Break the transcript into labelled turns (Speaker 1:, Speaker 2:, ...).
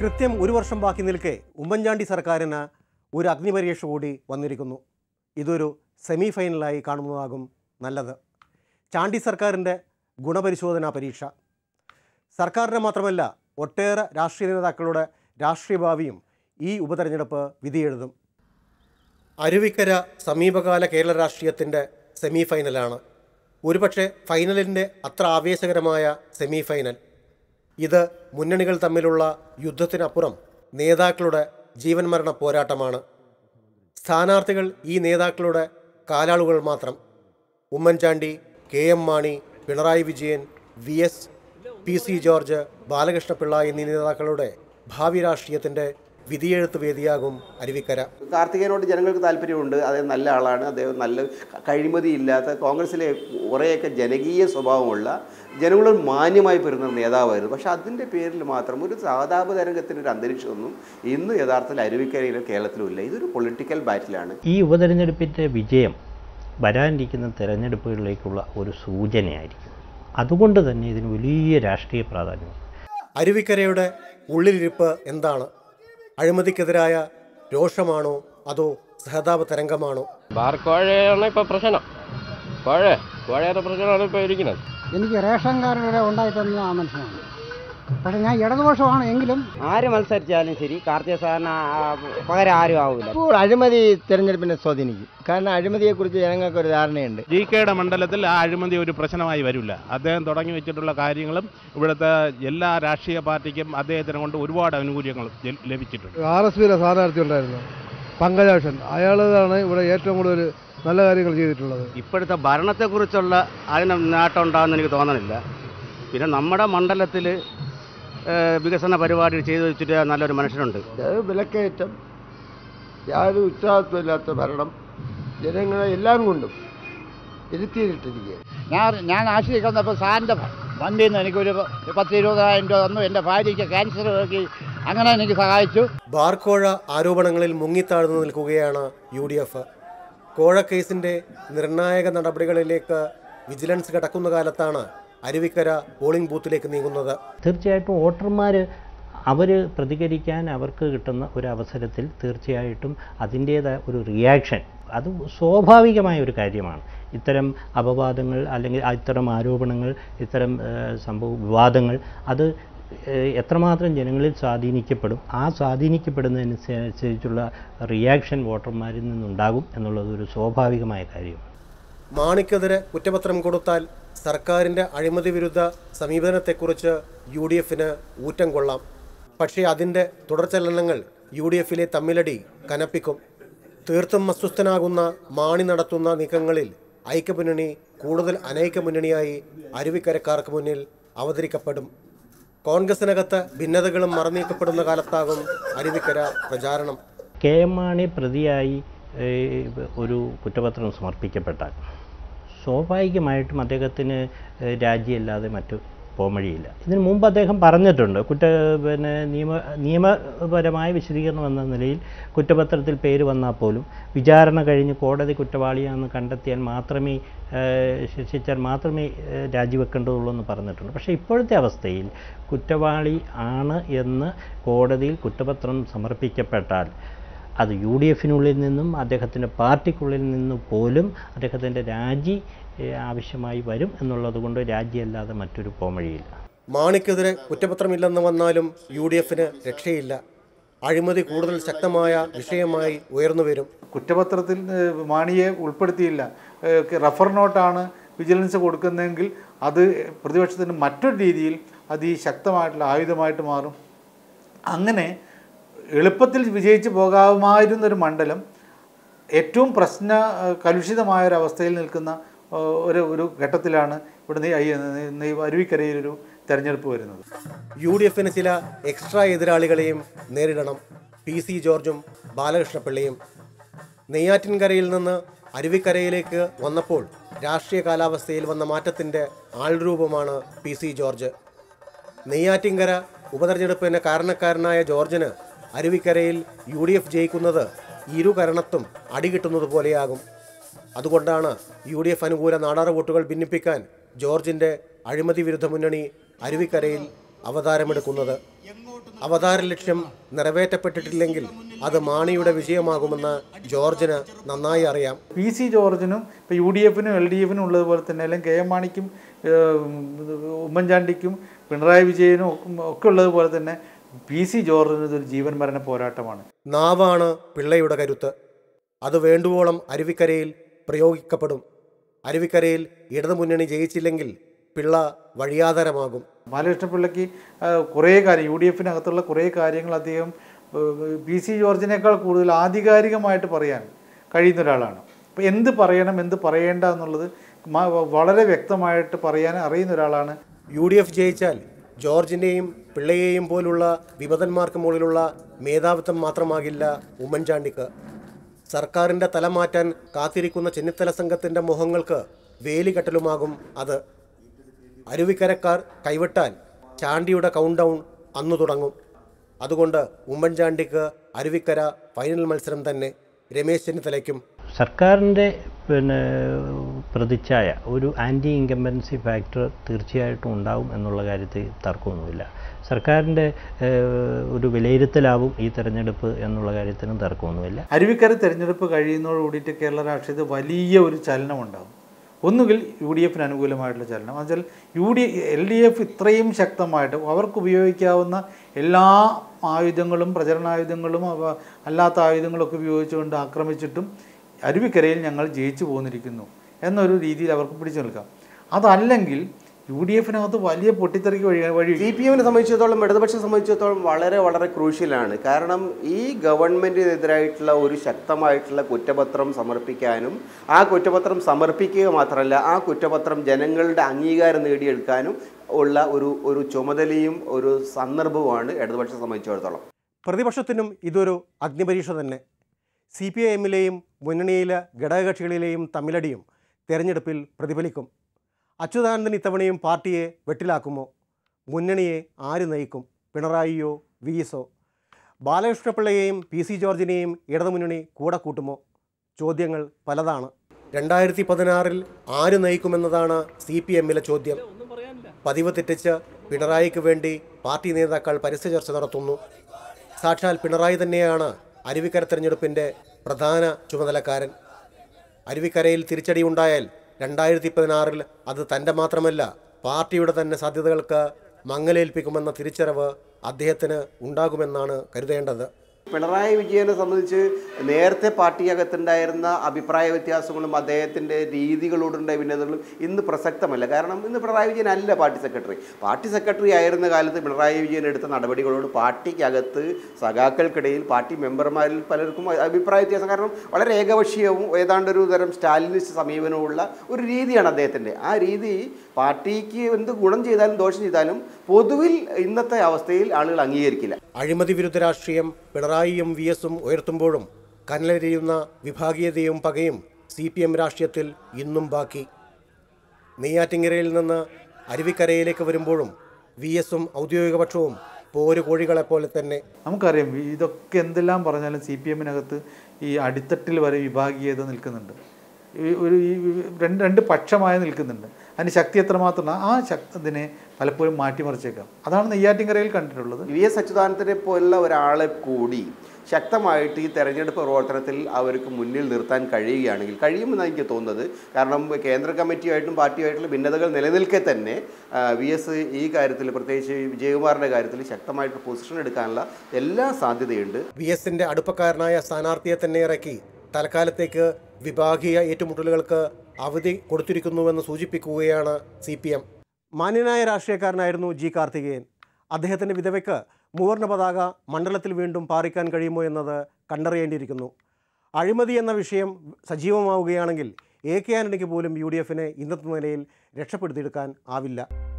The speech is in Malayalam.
Speaker 1: കൃത്യം ഒരു വർഷം ബാക്കി നിൽക്കെ ഉമ്മൻചാണ്ടി സർക്കാരിന് ഒരു അഗ്നിപരീക്ഷ കൂടി വന്നിരിക്കുന്നു ഇതൊരു സെമി ഫൈനലായി കാണുന്നതാകും നല്ലത് ചാണ്ടി സർക്കാരിൻ്റെ ഗുണപരിശോധനാ പരീക്ഷ സർക്കാരിന് മാത്രമല്ല ഒട്ടേറെ രാഷ്ട്രീയ നേതാക്കളുടെ രാഷ്ട്രീയ ഭാവിയും ഈ ഉപതെരഞ്ഞെടുപ്പ് വിധിയെഴുതും അരുവിക്കര സമീപകാല കേരള രാഷ്ട്രീയത്തിൻ്റെ സെമി ഫൈനലാണ് ഒരുപക്ഷെ ഫൈനലിൻ്റെ അത്ര ആവേശകരമായ സെമി ഫൈനൽ ഇത് മുന്നണികൾ തമ്മിലുള്ള യുദ്ധത്തിനപ്പുറം നേതാക്കളുടെ ജീവൻ മരണ പോരാട്ടമാണ് സ്ഥാനാർത്ഥികൾ ഈ നേതാക്കളുടെ കാലാളുകൾ മാത്രം Oommen Chandy K M Mani Pinarayi Vijayan V S P C George Balakrishna Pillai എന്നീ നേതാക്കളുടെ ഭാവി രാഷ്ട്രീയത്തിൻ്റെ വിധിയെഴുത്ത് വേദിയാകും അരുവിക്കര
Speaker 2: കാർത്തികേയനോട് ജനങ്ങൾക്ക് താല്പര്യമുണ്ട് അദ്ദേഹം നല്ല ആളാണ് അദ്ദേഹം നല്ല കഴിമതിയില്ലാത്ത കോൺഗ്രസിലെ കുറേയൊക്കെ ജനകീയ സ്വഭാവമുള്ള ജനങ്ങളോട് മാന്യമായി പെരുന്ന നേതാവായിരുന്നു പക്ഷേ അതിൻ്റെ പേരിൽ മാത്രം ഒരു സാധാപ തരംഗത്തിൻ്റെ ഒരു അന്തരീക്ഷമൊന്നും ഇന്ന് യഥാർത്ഥത്തിൽ അരുവിക്കരയിലും കേരളത്തിലും ഇല്ല ഇതൊരു പൊളിറ്റിക്കൽ ബാറ്റിലാണ്
Speaker 3: ഈ ഉപതെരഞ്ഞെടുപ്പിൻ്റെ വിജയം വരാനിരിക്കുന്ന തെരഞ്ഞെടുപ്പുകളിലേക്കുള്ള ഒരു സൂചനയായിരിക്കും അതുകൊണ്ട് തന്നെ ഇതിന് വലിയ രാഷ്ട്രീയ പ്രാധാന്യം
Speaker 1: അരുവിക്കരയുടെ ഉള്ളിലിരിപ്പ് എന്താണ് അഴിമതിക്കെതിരായ രോഷമാണോ അതോ സഹതാപ തരംഗമാണോ
Speaker 4: ബാർക്കോഴയാണ് ഇപ്പോൾ പ്രശ്നം കോഴ കോഴയുടെ പ്രശ്നമാണ് ഇപ്പോൾ ഇരിക്കുന്നത്
Speaker 5: എനിക്ക് റേഷൻ കാർഡ് വരെ ഉണ്ടായിട്ടെന്ന് ആ മനസ്സിലാണ് പക്ഷെ ഞാൻ ഇടതുപക്ഷമാണ് എങ്കിലും
Speaker 6: ആര് മത്സരിച്ചാലും ശരി കാർത്തിക സാറിന് പകരം ആരും ആവില്ല
Speaker 7: ഇപ്പോൾ അഴിമതി തെരഞ്ഞെടുപ്പിനെ സ്വാധീനിക്കും കാരണം അഴിമതിയെക്കുറിച്ച് ജനങ്ങൾക്ക് ഒരു ധാരണയുണ്ട്
Speaker 8: ജി കെയുടെ മണ്ഡലത്തിൽ ആ അഴിമതി ഒരു പ്രശ്നമായി വരില്ല അദ്ദേഹം തുടങ്ങി വെച്ചിട്ടുള്ള കാര്യങ്ങളും ഇവിടുത്തെ എല്ലാ രാഷ്ട്രീയ പാർട്ടിക്കും അദ്ദേഹത്തിനെ കൊണ്ട് ഒരുപാട് ആനുകൂല്യങ്ങൾ ജ- ലഭിച്ചിട്ടുണ്ട്
Speaker 9: ആർ എസ് പിയിലെ സ്ഥാനാർത്ഥി ഉണ്ടായിരുന്നു പങ്കജാക്ഷൻ അയാളാണ് ഇവിടെ ഏറ്റവും കൂടുതൽ നല്ല കാര്യങ്ങൾ ചെയ്തിട്ടുള്ളത്
Speaker 10: ഇപ്പോഴത്തെ ഭരണത്തെക്കുറിച്ചുള്ള അതിന് നേട്ടം ഉണ്ടാകുമെന്ന് എനിക്ക് തോന്നണില്ല പിന്നെ നമ്മുടെ മണ്ഡലത്തിൽ വികസന പരിപാടി ചെയ്തു വെച്ചിട്ട് നല്ലൊരു മനുഷ്യനുണ്ട്
Speaker 7: വിലക്കയറ്റം യാതൊരു ഉത്തരവാദിത്വമില്ലാത്ത ഭരണം ജനങ്ങളെ എല്ലാം കൊണ്ടും ഇരുത്തിയിട്ടിരിക്കുക
Speaker 5: ഞാൻ ഞാൻ ആശ്രയിക്കുന്നപ്പോൾ സാറിൻ്റെ വണ്ടിയിൽ നിന്ന് എനിക്കൊരു പത്ത് ഇരുപതായിരം രൂപ തന്നു എൻ്റെ ഭാര്യയ്ക്ക് ക്യാൻസർ നോക്കി അങ്ങനെ എനിക്ക് സഹായിച്ചു
Speaker 1: ബാർക്കോഴ ആരോപണങ്ങളിൽ മുങ്ങിത്താഴ്ന്നു നിൽക്കുകയാണ് യു ഡി എഫ് കോഴ കേസിൻ്റെ നിർണായക നടപടികളിലേക്ക് വിജിലൻസ് കടക്കുന്ന കാലത്താണ് അരുവിക്കര പോളിംഗ് ബൂത്തിലേക്ക് നീങ്ങുന്നത്
Speaker 3: തീർച്ചയായിട്ടും വോട്ടർമാർ അവർ പ്രതികരിക്കാൻ അവർക്ക് കിട്ടുന്ന ഒരു അവസരത്തിൽ തീർച്ചയായിട്ടും അതിൻ്റേതായ ഒരു റിയാക്ഷൻ അത് സ്വാഭാവികമായ ഒരു കാര്യമാണ് ഇത്തരം അപവാദങ്ങൾ അല്ലെങ്കിൽ ഇത്തരം ആരോപണങ്ങൾ ഇത്തരം ഏഹ്, സംഭവ വിവാദങ്ങൾ അത് ഏഹ്, എത്രമാത്രം ജനങ്ങളിൽ സ്വാധീനിക്കപ്പെടും ആ സ്വാധീനിക്കപ്പെടുന്നതിനനുസരിച്ചുള്ള റിയാക്ഷൻ വോട്ടർമാരിൽ നിന്നുണ്ടാകും എന്നുള്ളത് ഒരു സ്വാഭാവികമായ കാര്യമാണ്
Speaker 1: മാണിക്കെതിരെ കുറ്റപത്രം കൊടുത്താൽ സർക്കാരിൻ്റെ അഴിമതി വിരുദ്ധ സമീപനത്തെക്കുറിച്ച് യു ഡി എഫിന് ഊറ്റം കൊള്ളാം പക്ഷേ അതിൻ്റെ തുടർചലനങ്ങൾ യു ഡി എഫിലെ തമ്മിലടി കനപ്പിക്കും തീർത്തും അസ്വസ്ഥനാകുന്ന മാണി നടത്തുന്ന നീക്കങ്ങളിൽ ഐക്യമുന്നണി കൂടുതൽ അനൈക്യ മുന്നണിയായി അരുവിക്കരക്കാർക്ക് മുന്നിൽ അവതരിക്കപ്പെടും കോൺഗ്രസിനകത്ത് ഭിന്നതകളും മറന്നീക്കപ്പെടുന്ന കാലത്താകും അരുവിക്കര പ്രചാരണം
Speaker 3: കെ എം മാണി പ്രതിയായി ഏഹ്, ഒരു കുറ്റപത്രം സമർപ്പിക്കപ്പെട്ടാൽ സ്വാഭാവികമായിട്ടും അദ്ദേഹത്തിന് ഏഹ്, രാജിയല്ലാതെ മറ്റു പോംവഴിയില്ല ഇതിനു മുമ്പ് അദ്ദേഹം പറഞ്ഞിട്ടുണ്ട് കുറ്റ പിന്നെ നിയമ നിയമപരമായ വിശദീകരണം എന്ന നിലയിൽ കുറ്റപത്രത്തിൽ പേര് വന്നാൽ പോലും വിചാരണ കഴിഞ്ഞ് കോടതി കുറ്റവാളിയാണെന്ന് കണ്ടെത്തിയാൽ മാത്രമേ ഏഹ്, ശിക്ഷിച്ചാൽ മാത്രമേ ഏഹ്, രാജിവെക്കേണ്ടതുള്ളൂ എന്ന് പറഞ്ഞിട്ടുണ്ട് പക്ഷേ ഇപ്പോഴത്തെ അവസ്ഥയിൽ കുറ്റവാളി ആണ് എന്ന് കോടതിയിൽ കുറ്റപത്രം സമർപ്പിക്കപ്പെട്ടാൽ അത് യു ഡി എഫിനുള്ളിൽ നിന്നും അദ്ദേഹത്തിൻ്റെ പാർട്ടിക്കുള്ളിൽ നിന്നും പോലും അദ്ദേഹത്തിൻ്റെ രാജി ഏഹ്, ആവശ്യമായി വരും എന്നുള്ളത് കൊണ്ട് രാജിയല്ലാതെ മറ്റൊരു പോംവഴിയില്ല
Speaker 1: മാണിക്കെതിരെ കുറ്റപത്രമില്ലെന്ന് വന്നാലും യു ഡി എഫിന് രക്ഷയില്ല അഴിമതി കൂടുതൽ ശക്തമായ വിഷയമായി ഉയർന്നു വരും
Speaker 11: കുറ്റപത്രത്തിൽ ഏഹ്, മാണിയെ ഉൾപ്പെടുത്തിയില്ല ഏഹ്, റഫർ നോട്ടാണ് വിജിലൻസ് കൊടുക്കുന്നതെങ്കിൽ അത് പ്രതിപക്ഷത്തിന് മറ്റൊരു രീതിയിൽ അത് ഈ ശക്തമായിട്ടുള്ള ആയുധമായിട്ട് മാറും അങ്ങനെ എളുപ്പത്തിൽ വിജയിച്ച് പോകാമായിരുന്ന ഒരു മണ്ഡലം ഏറ്റവും പ്രശ്ന ഏഹ്, കലുഷിതമായ ഒരു അവസ്ഥയിൽ നിൽക്കുന്ന ഏഹ്, ഒരു ഒരു ഘട്ടത്തിലാണ് ഇവിടെ നെയ്- അയ്യ- നെയ്- അരുവിക്കരയിലൊരു തെരഞ്ഞെടുപ്പ് വരുന്നത്
Speaker 1: യു ഡി എഫിന് ചില എക്സ്ട്രാ എതിരാളികളെയും നേരിടണം പി സി ജോർജും ബാലകൃഷ്ണപിള്ളയും നെയ്യാറ്റിൻകരയിൽ നിന്ന് അരുവിക്കരയിലേക്ക് വന്നപ്പോൾ രാഷ്ട്രീയ കാലാവസ്ഥയിൽ വന്ന മാറ്റത്തിൻ്റെ ആൾരൂപമാണ് പി സി ജോർജ് നെയ്യാറ്റിൻകര ഉപതെരഞ്ഞെടുപ്പിന് കാരണക്കാരനായ ജോർജിന് അരുവിക്കരയിൽ യു ഡി എഫ് ജയിക്കുന്നത് ഇരു കരണത്തും അടികിട്ടുന്നത് പോലെയാകും അതുകൊണ്ടാണ് യു ഡി എഫ് അനുകൂല നാടാർ വോട്ടുകൾ ഭിന്നിപ്പിക്കാൻ ജോർജിൻ്റെ അഴിമതി വിരുദ്ധ മുന്നണി അരുവിക്കരയിൽ അവതാരമെടുക്കുന്നത് അവതാര ലക്ഷ്യം നിറവേറ്റപ്പെട്ടിട്ടില്ലെങ്കിൽ അത് മാണിയുടെ വിജയമാകുമെന്ന് ജോർജിന് നന്നായി അറിയാം
Speaker 11: പി സി ജോർജിനും ഇപ്പോൾ യു ഡി എഫിനും എൽ ഡി എഫിനും ഉള്ളതുപോലെ തന്നെ അല്ലെങ്കിൽ കെ എം മാണിക്കും ഏഹ്, ഉമ്മൻചാണ്ടിക്കും പിണറായി വിജയനും ഒക്കെ- ഒക്കെ ഉള്ളതുപോലെ തന്നെ പി സി ജോർജിന് ഇതൊരു ജീവൻ മരണ പോരാട്ടമാണ്
Speaker 1: നാവാണ് പിള്ളയുടെ കരുത്ത് അത് വേണ്ടുവോളം അരുവിക്കരയിൽ പ്രയോഗിക്കപ്പെടും അരുവിക്കരയിൽ ഇടതുമുന്നണി ജയിച്ചില്ലെങ്കിൽ പിള്ള വഴിയാധാരമാകും
Speaker 11: ബാലകൃഷ്ണ പിള്ളയ്ക്ക് ഏഹ്, കുറേ കാര്യം യു ഡി എഫിനകത്തുള്ള കുറേ കാര്യങ്ങൾ അദ്ദേഹം ഏഹ്, പി സി ജോർജിനേക്കാൾ കൂടുതൽ ആധികാരികമായിട്ട് പറയാൻ കഴിയുന്ന ഒരാളാണ് അപ്പോൾ എന്ത് പറയണം എന്ത് പറയേണ്ട എന്നുള്ളത് മ- വളരെ വ്യക്തമായിട്ട് പറയാൻ അറിയുന്ന ഒരാളാണ്
Speaker 1: യു ഡി എഫ് ജയിച്ചാൽ ജോർജിൻ്റെയും പിള്ളയെയും പോലുള്ള വിമതന്മാർക്ക് മുകളിലുള്ള മേധാവിത്വം മാത്രമാകില്ല ഉമ്മൻചാണ്ടിക്ക് സർക്കാരിൻ്റെ തല മാറ്റാൻ കാത്തിരിക്കുന്ന ചെന്നിത്തല സംഘത്തിൻ്റെ മുഖങ്ങൾക്ക് വേലികെട്ടലുമാകും അത് അരുവിക്കരക്കാർ കൈവിട്ടാൽ ചാണ്ടിയുടെ കൗണ്ട് ഡൗൺ അന്നു തുടങ്ങും അതുകൊണ്ട് ഉമ്മൻചാണ്ടിക്ക് അരുവിക്കര ഫൈനൽ മത്സരം തന്നെ രമേശ് ചെന്നിത്തലയ്ക്കും
Speaker 3: സർക്കാരിൻ്റെ പിന്നെ പ്രതിച്ഛായ ഒരു ആൻറ്റി ഇൻകമ്പൻസി ഫാക്ടർ തീർച്ചയായിട്ടും ഉണ്ടാവും എന്നുള്ള കാര്യത്തിൽ തർക്കമൊന്നുമില്ല സർക്കാരിൻ്റെ ഏഹ്, ഒരു വിലയിരുത്തലാവും ഈ തെരഞ്ഞെടുപ്പ് എന്നുള്ള കാര്യത്തിനും തർക്കമൊന്നുമില്ല
Speaker 11: അരുവിക്കര തെരഞ്ഞെടുപ്പ് കഴിയുന്നതോട് കൂടിയിട്ട് കേരള രാഷ്ട്രീയത്തിൽ വലിയ ഒരു ചലനം ഉണ്ടാകും ഒന്നുകിൽ യു ഡി എഫിന് അനുകൂലമായിട്ടുള്ള ചലനം എന്നുവെച്ചാൽ U D L D F ഇത്രയും ശക്തമായിട്ട് അവർക്ക് ഉപയോഗിക്കാവുന്ന എല്ലാ ആയുധങ്ങളും പ്രചരണായുധങ്ങളും അവ അല്ലാത്ത ആയുധങ്ങളൊക്കെ ഉപയോഗിച്ചുകൊണ്ട് ആക്രമിച്ചിട്ടും അരുവിക്കരയിൽ ഞങ്ങൾ ജയിച്ചു പോന്നിരിക്കുന്നു എന്നൊരു രീതിയിൽ അവർക്ക് പിടിച്ചു നിൽക്കാം അതല്ലെങ്കിൽ യു ഡി എഫിനകത്ത് വലിയ പൊട്ടിത്തെറിക്ക് വഴി വഴി
Speaker 2: സി പി എമ്മിനെ സംബന്ധിച്ചിടത്തോളം ഇടതുപക്ഷം സംബന്ധിച്ചിടത്തോളം വളരെ വളരെ ക്രൂഷ്യലാണ് കാരണം ഈ ഗവൺമെൻറ്റിനെതിരായിട്ടുള്ള ഒരു ശക്തമായിട്ടുള്ള കുറ്റപത്രം സമർപ്പിക്കാനും ആ കുറ്റപത്രം സമർപ്പിക്കുക മാത്രമല്ല ആ കുറ്റപത്രം ജനങ്ങളുടെ അംഗീകാരം നേടിയെടുക്കാനും ഉള്ള ഒരു ഒരു ചുമതലയും ഒരു സന്ദർഭവുമാണ് ഇടതുപക്ഷം സംബന്ധിച്ചിടത്തോളം
Speaker 1: പ്രതിപക്ഷത്തിനും ഇതൊരു അഗ്നിപരീക്ഷ തന്നെ സി പി ഐ എമ്മിലെയും മുന്നണിയിലെ ഘടകകക്ഷികളിലെയും തമ്മിലടിയും തെരഞ്ഞെടുപ്പിൽ പ്രതിഫലിക്കും അച്യുതാനന്ദൻ ഇത്തവണയും പാർട്ടിയെ വെട്ടിലാക്കുമോ മുന്നണിയെ ആര് നയിക്കും പിണറായിയോ വി എസോ ബാലകൃഷ്ണപിള്ളയെയും പി സി ജോർജിനെയും ഇടതുമുന്നണി കൂടെ കൂട്ടുമോ ചോദ്യങ്ങൾ പലതാണ് രണ്ടായിരത്തി പതിനാറിൽ ആര് നയിക്കുമെന്നതാണ് സി പി എമ്മിലെ ചോദ്യം പതിവ് തെറ്റിച്ച് പിണറായിക്ക് വേണ്ടി പാർട്ടി നേതാക്കൾ പരസ്യ ചർച്ച നടത്തുന്നു സാക്ഷാൽ പിണറായി തന്നെയാണ് അരുവിക്കര തെരഞ്ഞെടുപ്പിൻ്റെ പ്രധാന ചുമതലക്കാരൻ അരുവിക്കരയിൽ തിരിച്ചടിയുണ്ടായാൽ രണ്ടായിരത്തി പതിനാറിൽ അത് തൻ്റെ മാത്രമല്ല പാർട്ടിയുടെ തന്നെ സാധ്യതകൾക്ക് മങ്ങലേൽപ്പിക്കുമെന്ന തിരിച്ചറിവ് അദ്ദേഹത്തിന് ഉണ്ടാകുമെന്നാണ് കരുതേണ്ടത്
Speaker 2: പിണറായി വിജയനെ സംബന്ധിച്ച് നേരത്തെ പാർട്ടിയകത്തുണ്ടായിരുന്ന അഭിപ്രായ വ്യത്യാസങ്ങളും അദ്ദേഹത്തിൻ്റെ രീതികളോടുണ്ടായ ഭിന്നതകളും ഇന്ന് പ്രസക്തമല്ല കാരണം ഇന്ന് പിണറായി വിജയൻ അല്ല പാർട്ടി സെക്രട്ടറി പാർട്ടി സെക്രട്ടറി ആയിരുന്ന കാലത്ത് പിണറായി വിജയൻ എടുത്ത നടപടികളോട് പാർട്ടിക്കകത്ത് സഖാക്കൾക്കിടയിൽ പാർട്ടി മെമ്പർമാരിൽ പലർക്കും അഭിപ്രായ വ്യത്യാസം കാരണം വളരെ ഏകപക്ഷീയവും ഏതാണ്ട് ഒരു തരം സ്റ്റാലിനിസ്റ്റ് സമീപനവുമുള്ള ഒരു രീതിയാണ് അദ്ദേഹത്തിൻ്റെ ആ രീതി പാർട്ടിക്ക് എന്ത് ഗുണം ചെയ്താലും ദോഷം ചെയ്താലും പൊതുവിൽ ഇന്നത്തെ അവസ്ഥയിൽ ആളുകൾ അംഗീകരിക്കില്ല
Speaker 1: അഴിമതി വിരുദ്ധ രാഷ്ട്രീയം പിണറായിയും വി എസും ഉയർത്തുമ്പോഴും കനലരിയുന്ന വിഭാഗീയതയും പകയും സി പി എം രാഷ്ട്രീയത്തിൽ ഇന്നും ബാക്കി നെയ്യാറ്റിങ്കരയിൽ നിന്ന് അരുവിക്കരയിലേക്ക് വരുമ്പോഴും വി എസും ഔദ്യോഗിക പക്ഷവും പോര് കോഴികളെപ്പോലെ തന്നെ
Speaker 11: നമുക്കറിയാം ഇതൊക്കെ എന്തെല്ലാം പറഞ്ഞാലും സി പി എമ്മിനകത്ത് ഈ അടിത്തട്ടിൽ വരെ വിഭാഗീയത നിൽക്കുന്നുണ്ട് ഈ ഒരു ഈ രണ്ട് രണ്ട് പക്ഷമായി നിൽക്കുന്നുണ്ട് അതിന് ശക്തി എത്രമാത്രമാണ് ആ ശക്തിനെ പലപ്പോഴും മാറ്റിമറിച്ചേക്കാം അതാണ് നെയ്യാറ്റിൻകരയിൽ കണ്ടിട്ടുള്ളത്
Speaker 2: വി എസ് അച്യുതാനന്ദനെ പോലുള്ള ഒരാളെ കൂടി ശക്തമായിട്ട് ഈ തെരഞ്ഞെടുപ്പ് പ്രവർത്തനത്തിൽ അവർക്ക് മുന്നിൽ നിർത്താൻ കഴിയുകയാണെങ്കിൽ കഴിയുമെന്നാണ് എനിക്ക് തോന്നുന്നത് കാരണം കേന്ദ്ര കമ്മിറ്റിയായിട്ടും പാർട്ടിയായിട്ടുള്ള ഭിന്നതകൾ നിലനിൽക്കെ തന്നെ വി എസ് ഈ കാര്യത്തിൽ പ്രത്യേകിച്ച് വിജയകുമാറിൻ്റെ കാര്യത്തിൽ ശക്തമായിട്ട് പൊസിഷൻ എടുക്കാനുള്ള എല്ലാ സാധ്യതയുണ്ട്
Speaker 1: വി എസിന്റെ അടുപ്പക്കാരനായ സ്ഥാനാർത്ഥിയെ തന്നെ ഇറക്കി തൽക്കാലത്തേക്ക് വിഭാഗീയ ഏറ്റുമുട്ടലുകൾക്ക് അവധി കൊടുത്തിരിക്കുന്നുവെന്ന് സൂചിപ്പിക്കുകയാണ് സി പി എം മാന്യനായ രാഷ്ട്രീയക്കാരനായിരുന്നു ജി കാർത്തികേയൻ അദ്ദേഹത്തിൻ്റെ വിധവയ്ക്ക് മൂവർണ്ണ പതാക മണ്ഡലത്തിൽ വീണ്ടും പാറിക്കാൻ കഴിയുമോ എന്നത് കണ്ടറിയേണ്ടിയിരിക്കുന്നു അഴിമതി എന്ന വിഷയം സജീവമാവുകയാണെങ്കിൽ എ കെ ആന്റണിക്ക് പോലും യു ഡി എഫിനെ ഇന്നത്തെ നിലയിൽ രക്ഷപ്പെടുത്തിയെടുക്കാൻ ആവില്ല